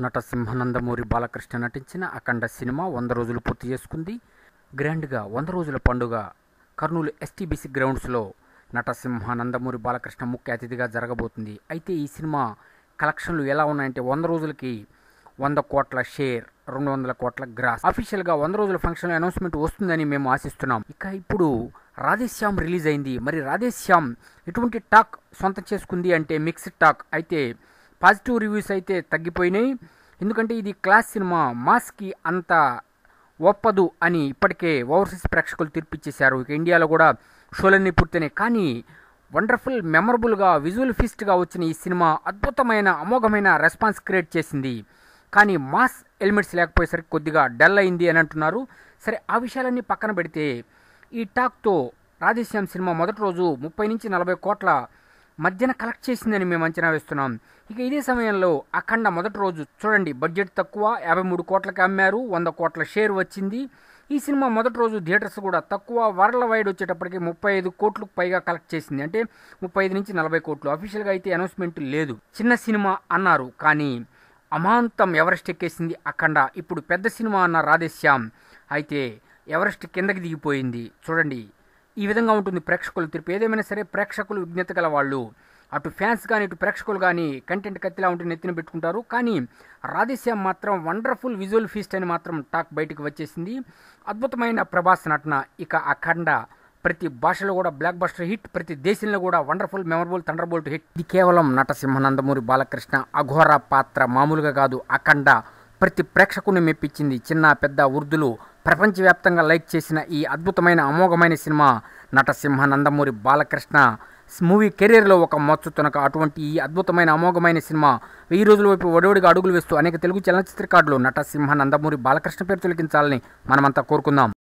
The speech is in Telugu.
నటసింహ నందమూరి బాలకృష్ణ నటించిన అఖండ సినిమా వంద రోజులు పూర్తి చేసుకుంది గ్రాండ్గా వంద రోజుల పండుగ కర్నూలు ఎస్టీబీసీ గ్రౌండ్స్లో నటసింహ నందమూరి బాలకృష్ణ ముఖ్య అతిథిగా జరగబోతుంది అయితే ఈ సినిమా కలెక్షన్లు ఎలా ఉన్నాయంటే వంద రోజులకి వంద కోట్ల షేర్ రెండు వందల కోట్ల గ్రాస్ అఫీషియల్గా వంద రోజుల ఫంక్షన్ అనౌన్స్మెంట్ వస్తుందని మేము ఆశిస్తున్నాం ఇక ఇప్పుడు రాధేశ్యామ్ రిలీజ్ అయింది మరి రాధేశ్యామ్ ఎటువంటి టాక్ సొంతం చేసుకుంది అంటే మిక్స్డ్ టాక్ అయితే పాజిటివ్ రివ్యూస్ అయితే తగ్గిపోయినాయి ఎందుకంటే ఇది క్లాస్ సినిమా మాస్కి అంత ఒప్పదు అని ఇప్పటికే ఓవర్సీస్ ప్రేక్షకులు తీర్పిచ్చేశారు ఇక ఇండియాలో కూడా షోలన్నీ పూర్తయినాయి కానీ వండర్ఫుల్ మెమరబుల్గా విజువల్ ఫీస్ట్గా వచ్చిన ఈ సినిమా అద్భుతమైన అమోఘమైన రెస్పాన్స్ క్రియేట్ చేసింది కానీ మాస్ ఎలిమెంట్స్ లేకపోయేసరికి కొద్దిగా డల్ అయింది అని అంటున్నారు సరే ఆ విషయాలన్నీ పక్కన పెడితే ఈ టాక్తో రాధేశ్యామ్ సినిమా మొదటి రోజు ముప్పై నుంచి నలభై కోట్ల మధ్యన కలెక్ట్ చేసిందని మేము అంచనా వేస్తున్నాం ఇక ఇదే సమయంలో అఖండ మొదటి రోజు చూడండి బడ్జెట్ తక్కువ యాభై మూడు కోట్లకి అమ్మారు వంద కోట్ల షేర్ వచ్చింది ఈ సినిమా మొదటి రోజు థియేటర్స్ కూడా తక్కువ వరల్డ్ వైడ్ వచ్చేటప్పటికి ముప్పై ఐదు కోట్లకు పైగా కలెక్ట్ చేసింది అంటే ముప్పై ఐదు నుంచి నలభై కోట్లు అఫీషియల్గా అయితే అనౌన్స్మెంట్ లేదు చిన్న సినిమా అన్నారు కానీ అమాంతం ఎవరెస్ట్ ఎక్కేసింది అఖండ ఇప్పుడు పెద్ద సినిమా అన్న రాధేశ్యామ్ అయితే ఎవరెస్ట్ కిందకి దిగిపోయింది చూడండి ఈ విధంగా ఉంటుంది ప్రేక్షకులు తీర్పు ఏదేమైనా సరే ప్రేక్షకులు విజ్ఞత గల వాళ్ళు అటు ఫ్యాన్స్ కానీ ఇటు ప్రేక్షకులు కానీ కంటెంట్ కత్తిలా ఉంటే నెత్తిన పెట్టుకుంటారు కానీ రాధేశ్యామ్ మాత్రం వండర్ఫుల్ విజువల్ ఫీస్ట్ అని మాత్రం టాక్ బయటికి వచ్చేసింది అద్భుతమైన ప్రభాస్ నటన ఇక అఖండ ప్రతి భాషలో కూడా బ్లాక్ బస్టర్ హిట్ ప్రతి దేశంలో కూడా wonderful memorable thunderbolt hit ఇది కేవలం నటసింహ నందమూరి బాలకృష్ణ అఘోర పాత్ర మామూలుగా కాదు అఖండ ప్రతి ప్రేక్షకుని మెప్పించింది చిన్న పెద్ద ఉర్దులు ప్రపంచవ్యాప్తంగా లైక్ చేసిన ఈ అద్భుతమైన అమోఘమైన సినిమా నటసింహ నందమూరి బాలకృష్ణ మూవీ కెరీర్లో ఒక మచ్చు తునక అటువంటి ఈ అద్భుతమైన అమోఘమైన సినిమా వెయ్యి రోజుల వైపు ఒడవడిగా అడుగులు వేస్తూ అనేక తెలుగు చలనచిత్రకారులు నటసింహ నందమూరి బాలకృష్ణ పేరు తొలగించాలని మనమంతా కోరుకుందాం